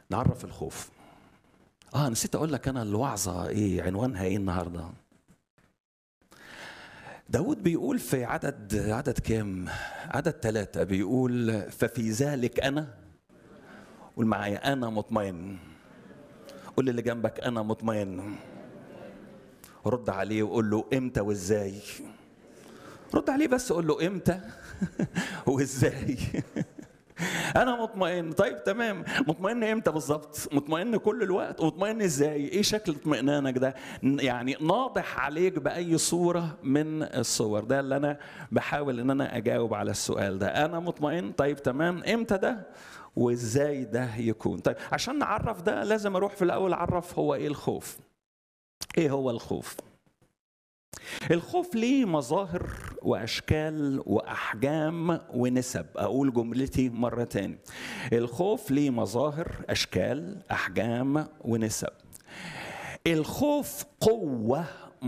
نعرف الخوف اه نسيت اقول لك انا الوعظه ايه عنوانها ايه النهارده داود بيقول في عدد عدد كام عدد ثلاثة بيقول ففي ذلك أنا قول معايا أنا مطمئن قول اللي جنبك أنا مطمئن رد عليه وقول له إمتى وإزاي رد عليه بس قول له إمتى وإزاي انا مطمئن طيب تمام مطمئن امتى بالظبط مطمئن كل الوقت مطمئن ازاي ايه شكل اطمئنانك ده يعني ناضح عليك باي صوره من الصور ده اللي انا بحاول ان انا اجاوب على السؤال ده انا مطمئن طيب تمام امتى ده وازاي ده يكون طيب عشان نعرف ده لازم اروح في الاول اعرف هو ايه الخوف ايه هو الخوف الخوف ليه مظاهر واشكال واحجام ونسب اقول جملتي مره تاني الخوف ليه مظاهر اشكال احجام ونسب الخوف قوه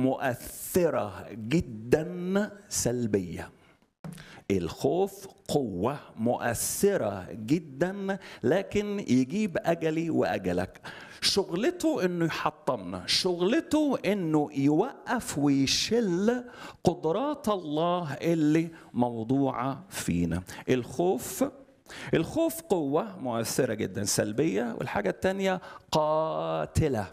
مؤثره جدا سلبيه الخوف قوة مؤثرة جدا لكن يجيب أجلي وأجلك شغلته انه يحطمنا شغلته انه يوقف ويشل قدرات الله اللي موضوعة فينا الخوف الخوف قوة مؤثرة جدا سلبية والحاجة الثانية قاتلة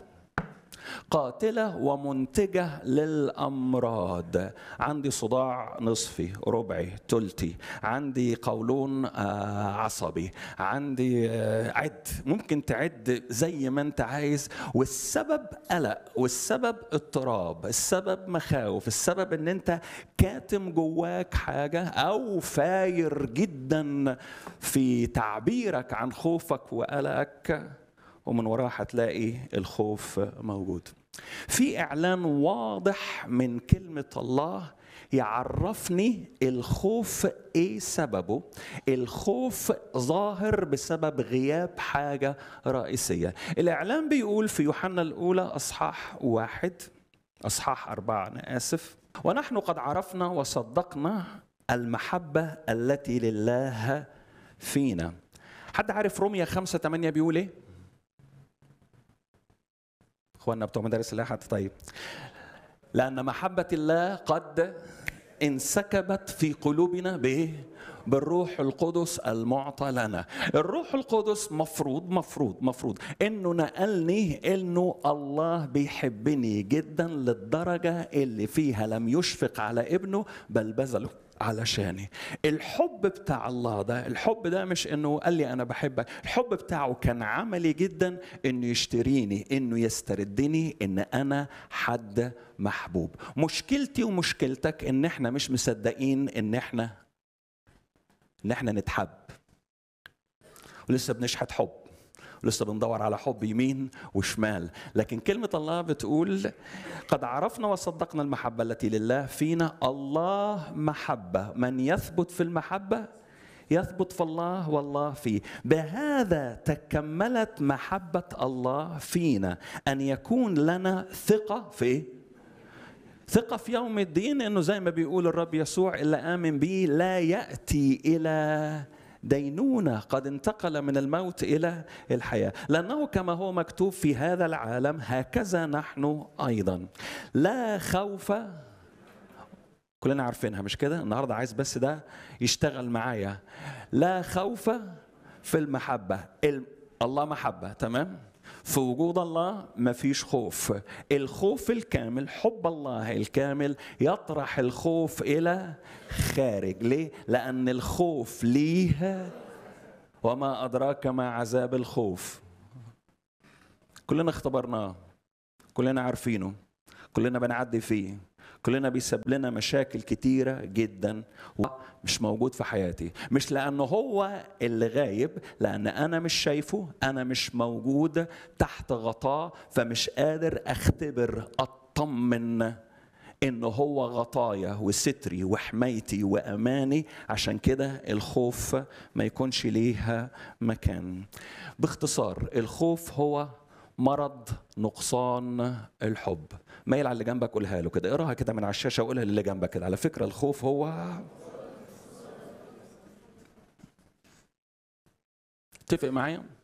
قاتلة ومنتجة للأمراض عندي صداع نصفي ربعي تلتي عندي قولون عصبي عندي عد ممكن تعد زي ما انت عايز والسبب قلق والسبب اضطراب السبب مخاوف السبب ان انت كاتم جواك حاجة او فاير جدا في تعبيرك عن خوفك وقلقك ومن وراه هتلاقي الخوف موجود في اعلان واضح من كلمه الله يعرفني الخوف ايه سببه الخوف ظاهر بسبب غياب حاجه رئيسيه الاعلان بيقول في يوحنا الاولى اصحاح واحد اصحاح اربعه انا اسف ونحن قد عرفنا وصدقنا المحبه التي لله فينا حد عارف روميا خمسة 8 بيقول ايه؟ اخواننا بتوع مدارس الاحد طيب لان محبه الله قد انسكبت في قلوبنا بايه بالروح القدس المعطى لنا الروح القدس مفروض مفروض مفروض انه نقلني انه الله بيحبني جدا للدرجه اللي فيها لم يشفق على ابنه بل بذله علشاني الحب بتاع الله ده الحب ده مش انه قال لي انا بحبك الحب بتاعه كان عملي جدا انه يشتريني انه يستردني ان انا حد محبوب مشكلتي ومشكلتك ان احنا مش مصدقين ان احنا ان احنا نتحب ولسه بنشحت حب ولسه بندور على حب يمين وشمال لكن كلمة الله بتقول قد عرفنا وصدقنا المحبة التي لله فينا الله محبة من يثبت في المحبة يثبت في الله والله فيه بهذا تكملت محبة الله فينا أن يكون لنا ثقة في ثقة في يوم الدين انه زي ما بيقول الرب يسوع اللي آمن به لا يأتي إلى دينونة قد انتقل من الموت إلى الحياة لأنه كما هو مكتوب في هذا العالم هكذا نحن أيضا لا خوف كلنا عارفينها مش كده النهاردة عايز بس ده يشتغل معايا لا خوف في المحبة الله محبة تمام في وجود الله مفيش خوف الخوف الكامل حب الله الكامل يطرح الخوف الى خارج ليه لان الخوف ليه وما ادراك ما عذاب الخوف كلنا اختبرناه كلنا عارفينه كلنا بنعدي فيه كلنا بيسبب لنا مشاكل كتيره جدا مش موجود في حياتي مش لانه هو اللي غايب لان انا مش شايفه انا مش موجود تحت غطاء فمش قادر اختبر اطمن انه هو غطايا وستري وحمايتي واماني عشان كده الخوف ما يكونش ليها مكان باختصار الخوف هو مرض نقصان الحب مايل على اللي جنبك قولها له كده اقراها كده من على الشاشه وقولها للي جنبك كده على فكره الخوف هو اتفق معايا